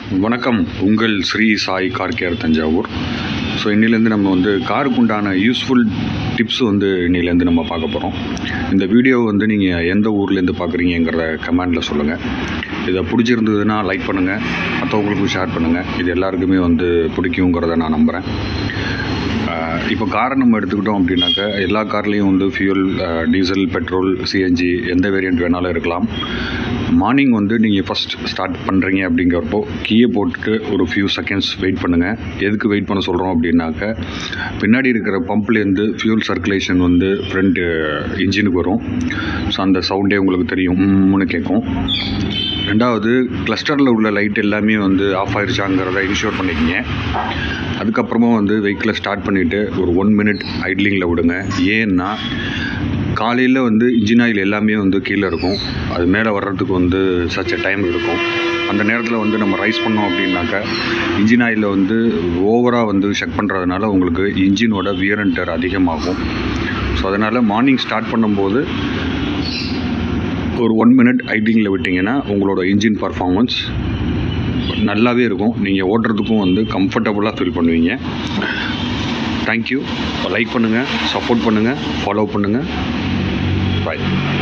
வணக்கம் உங்கள் Sri Sai car care Thanjavur so இன்னிலேருந்து நம்ம வந்து காருக்கு உண்டான யூஸ்ஃபுல் டிப்ஸ் வந்து இன்னிலேருந்து நம்ம பார்க்க போகிறோம் இந்த வீடியோ வந்து நீங்கள் எந்த ஊர்லேருந்து பார்க்குறீங்கிறத கமெண்டில் சொல்லுங்கள் இதை பிடிச்சிருந்ததுன்னா லைக் பண்ணுங்கள் மற்றவங்களுக்கும் ஷேர் பண்ணுங்கள் இது எல்லாருக்குமே வந்து பிடிக்குங்கிறத நான் நம்புகிறேன் இப்போ காரை நம்ம எடுத்துக்கிட்டோம் அப்படின்னாக்கா எல்லா கார்லேயும் வந்து ஃபியூல் டீசல் பெட்ரோல் சிஎன்ஜி எந்த வேரியண்ட் வேணாலும் இருக்கலாம் மார்னிங் வந்து நீங்கள் ஃபஸ்ட் ஸ்டார்ட் பண்ணுறீங்க அப்படிங்கிறப்போ கீயை போட்டுட்டு ஒரு ஃபியூ செகண்ட்ஸ் வெயிட் பண்ணுங்கள் எதுக்கு வெயிட் பண்ண சொல்கிறோம் அப்படின்னாக்க பின்னாடி இருக்கிற பம்ப்லேருந்து ஃபியூல் சர்க்குலேஷன் வந்து ஃப்ரண்ட் இன்ஜினுக்கு வரும் ஸோ அந்த சவுண்டே உங்களுக்கு தெரியும் ம்னு கேட்கும் ரெண்டாவது கிளஸ்டரில் உள்ள லைட் எல்லாமே வந்து ஆஃப் ஆயிடுச்சாங்கிறத இன்ஷூர் பண்ணிக்கங்க அதுக்கப்புறமா வந்து வெஹிக்கிளை ஸ்டார்ட் பண்ணிவிட்டு ஒரு ஒன் மினிட் ஐட்லிங்கில் விடுங்க ஏன்னா காலையில் வந்து இன்ஜின் ஆயில் எல்லாமே வந்து கீழே இருக்கும் அது மேலே வர்றதுக்கு வந்து சச்ச டைம் எடுக்கும் அந்த நேரத்தில் வந்து நம்ம ரைஸ் பண்ணோம் அப்படின்னாக்கா இன்ஜின் ஆயிலில் வந்து ஓவராக வந்து செக் பண்ணுறதுனால உங்களுக்கு இன்ஜினோட வியர் அண்ட் டர் அதிகமாகும் ஸோ அதனால் மார்னிங் ஸ்டார்ட் பண்ணும்போது ஒரு ஒன் மினிட் ஐட்லிங்கில் விட்டிங்கன்னா உங்களோட இன்ஜின் பர்ஃபார்மன்ஸ் நல்லாவே இருக்கும் நீங்கள் ஓட்டுறதுக்கும் வந்து கம்ஃபர்டபுளாக ஃபீல் பண்ணுவீங்க தேங்க்யூ லைக் பண்ணுங்கள் சப்போர்ட் பண்ணுங்கள் ஃபாலோ பண்ணுங்கள் பாய்